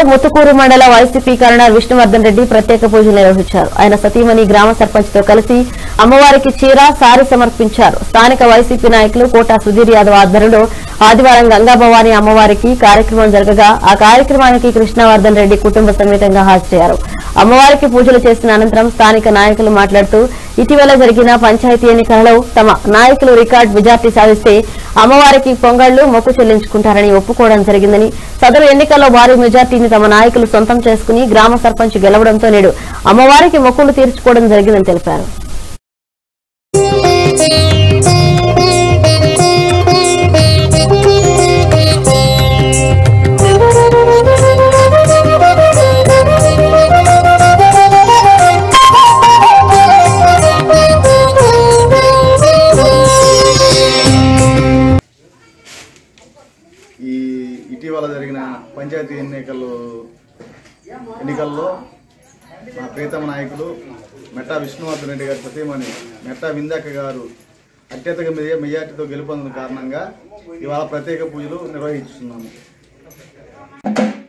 ముత్తుకూరు మండల వైసీపీ కరుణర్ విష్ణువర్ధన్ రెడ్డి ప్రత్యేక పూజలు నిర్వహించారు ఆయన సతీమణి గ్రామ సర్పంచ్ తో కలిసి అమ్మవారికి చీర సారి సమర్పించారు స్థానిక వైసీపీ నాయకులు కోటా సుధీర్ యాదవ్ ఆధ్వర్యంలో ఆదివారం గంగాభవాని అమ్మవారికి కార్యక్రమం జరగగా ఆ కార్యక్రమానికి కృష్ణవర్ధన్ రెడ్డి కుటుంబ సమేతంగా హాజరయ్యారు అమ్మవారికి పూజలు చేసిన అనంతరం స్థానిక నాయకులు మాట్లాడుతూ ఇటీవల జరిగిన పంచాయతీ ఎన్నికలలో తమ నాయకులు రికార్డు మెజార్టీ సాధిస్తే అమ్మవారికి పొంగళ్లు మొక్కు చెల్లించుకుంటారని ఒప్పుకోవడం జరిగిందని సదరు ఎన్నికల్లో భారీ మెజార్టీని తమ నాయకులు సొంతం చేసుకుని గ్రామ సర్పంచ్ గెలవడంతో నేడు అమ్మవారికి మొక్కులు తీర్చుకోవడం జరిగిందని తెలిపారు ఈ ఇటీవల జరిగిన పంచాయతీ ఎన్నికలు ఎన్నికల్లో మా ప్రీతమ నాయకులు మెట్టా విష్ణువర్ధన్ రెడ్డి గారి సతీమణి మెట్టా విందాక గారు అత్యధిక మెజా- మెజార్టీతో గెలుపొందిన కారణంగా ఇవాళ ప్రత్యేక పూజలు నిర్వహిస్తున్నాము